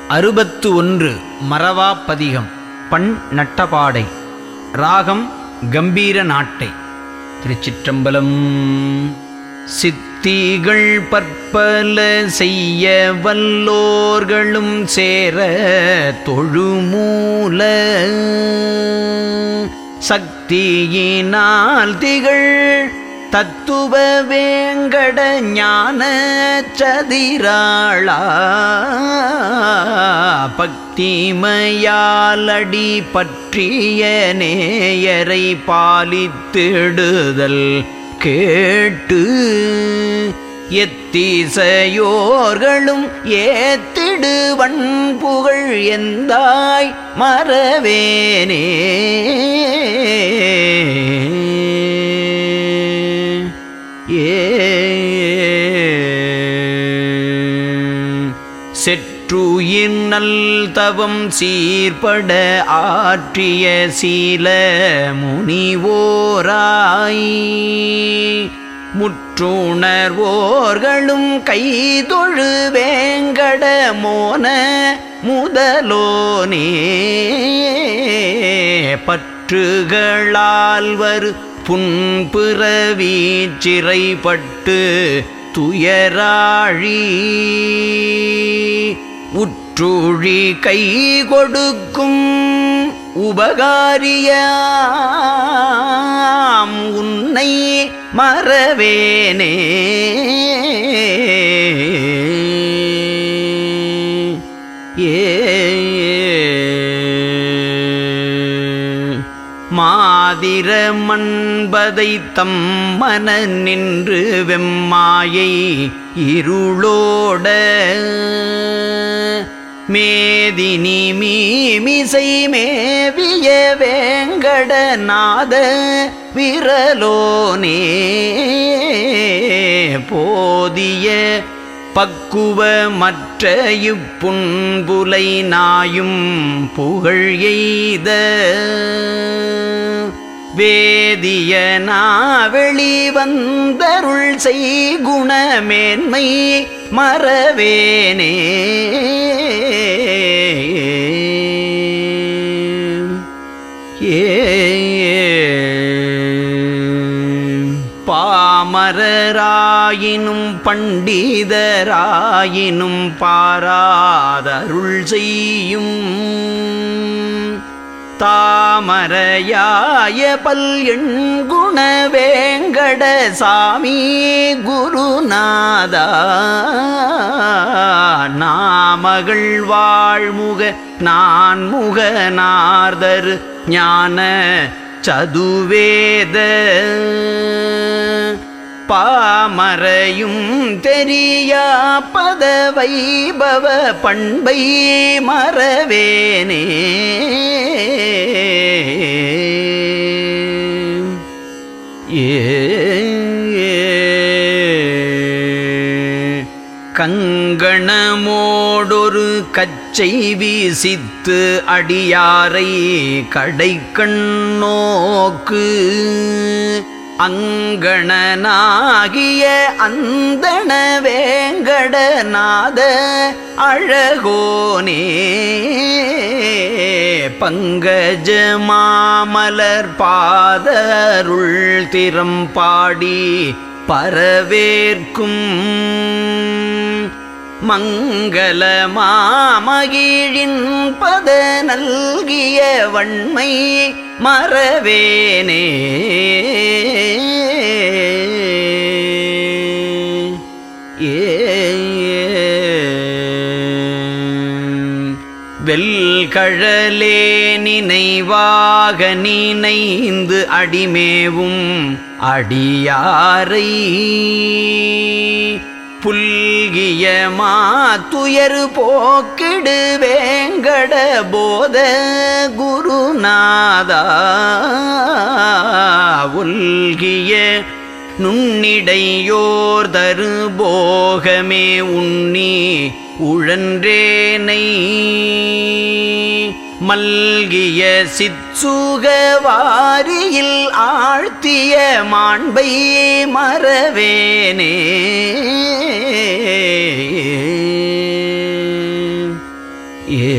அறுபத்து ஒன்று மரவாப்பதிகம் பண் நட்டபாடை ராகம் கம்பீர நாட்டை திருச்சிற்றம்பலம் சித்திகள் பற்பல செய்ய வல்லோர்களும் சேர தொழுமூல சக்தியினால் திகழ் தத்துவ வேங்கட ஞான சதிராளா பக்திமயாலடி பற்றிய நேயரை பாலித்திடுதல் கேட்டு எத்திசையோர்களும் ஏத்திடுவன் புகழ் எந்தாய் மறவேனே ஏ செற்றுயிர் நல் தவம் சீர்பட ஆற்றிய சீல முனிவோராய் முற்றுணர்வோர்களும் கைதொழு வேங்கட மோன முதலோனே பற்றுகளால் வரு புன்பிறவி சிறைப்பட்டு துயராழி உற்றுழி கை கொடுக்கும் உபகாரியாம் உன்னை மறவேனே ஏ மாதிர மண்பதை தம் மன நின்று வெம்மாயை இருளோட மேதினி மீமிசை மேவிய வேங்கடநாத விரலோனே போதிய பக்குவ மற்ற இப்புண்புலை நாயும் புகழ் எய்த வேதிய நாவெளி வந்தருள் செய்குணமேன்மை மறவேனே ஏ பாமரராயினும் பண்டிதராயினும் பாராதருள் செய்யும் தாமரையாய பல் எண்குண வேங்கட சாமி குருநாதா நாமகள் வாழ்முக நான் முகனார்தரு ஞான சதுவேத பாமரையும் தெரியா பத வைபவ பண்பை மறவேனே ஏ கங்கணமோடொரு கச்சை வீசித்து அடியாரை கடை கண்ணோக்கு அங்கணனாகிய அந்தண வேங்கடநாத அழகோனே பங்கஜ மாமலர் பாதருள் திறம் பாடி பரவேற்கும் மங்கள மாமகிழின் பத நல்கிய வன்மை மறவேனே ஏ வெல்கழலே நினைவாக நினைந்து அடிமேவும் அடியாரை புல்கிய மாத்துயரு போக்கிடு வேங்கட போத குருநாதா உல்கிய நுண்ணிடையோர் தரு போகமே உண்ணி உழன்றேனை மல்கிய சிற்சுக வாரியில் ஆழ்த்திய மாண்பை மறவேனே ஏ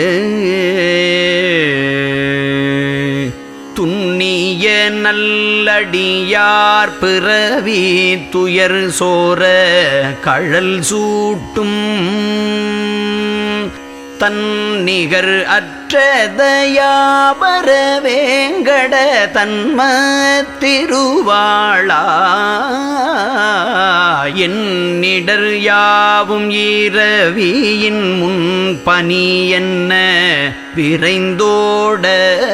துண்ணிய நல்லடியார் பிறவி துயர் சோர கழல் சூட்டும் தன்னிகர் அற்றதயாபர வேங்கட தன்ம திருவாளா என்னிடர் யாவும் ஈரவியின் முன் பனி என்ன விரைந்தோட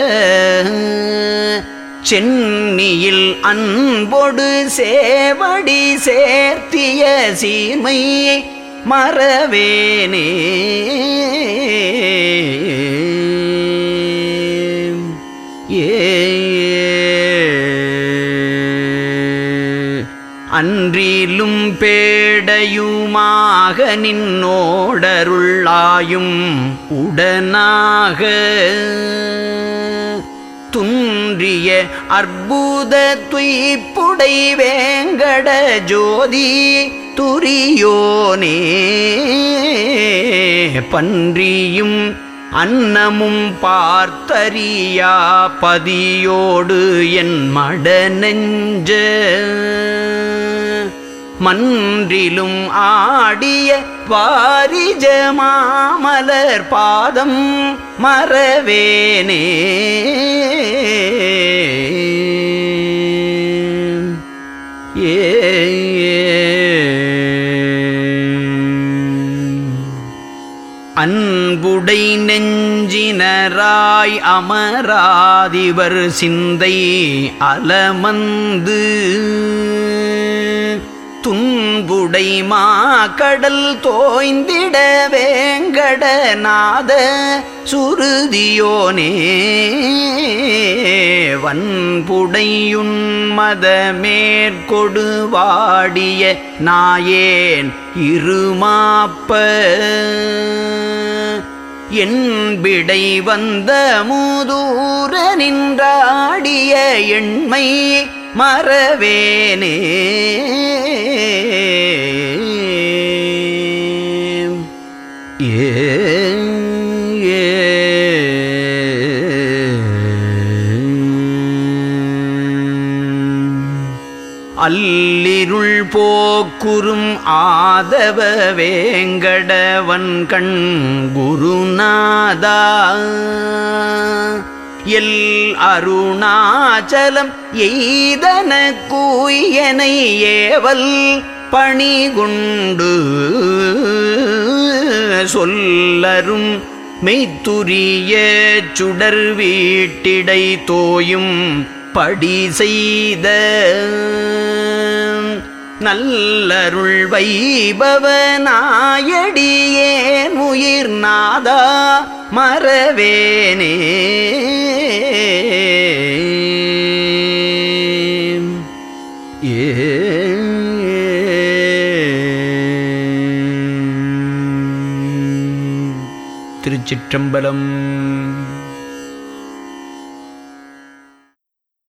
சென்னியில் அன்பொடு சேவடி சேர்த்திய சீமை மறவேனே ஏ அன்றிலும் பேடையுமாக நின்னோடருள்ளாயும் உடனாக துன்றிய அற்புத துய்ப்புடை வேங்கட ஜோதி துரியோனே பன்றியும் அன்னமும் பார்த்தறியா பதியோடு என் மட நெஞ்ச மன்றிலும் ஆடிய வாரிஜ மாமலர் பாதம் மறவேனே ஏ அன்புடை நெஞ்சினராய் அமராதிவர் சிந்தை அலமந்து துன்புடை மாக்கடல் தோய்ந்திட வேங்கடநாத சுருதியோனே வன்புடையுன் மத மேற்கொடு வாடிய நாயேன் இருமாப்ப என்பிடை வந்த மூதூர நின்றாடிய எண்மை மறவேனே ஏ அல்லிருள் போக்குறும் ஆதவ வேங்கடவன் கண் குருநாதா எல் அருணாச்சலம் எய்தன கூயனை ஏவல் பணிகுண்டு சொல்லரும் மெய்த்துரிய சுடர் வீட்டிடை தோயும் படி செய்த நல்லருள் வைபவ நாயடியேன் உயிர் நாதா மறவேனே ஏ திருச்சிற்றம்பலம்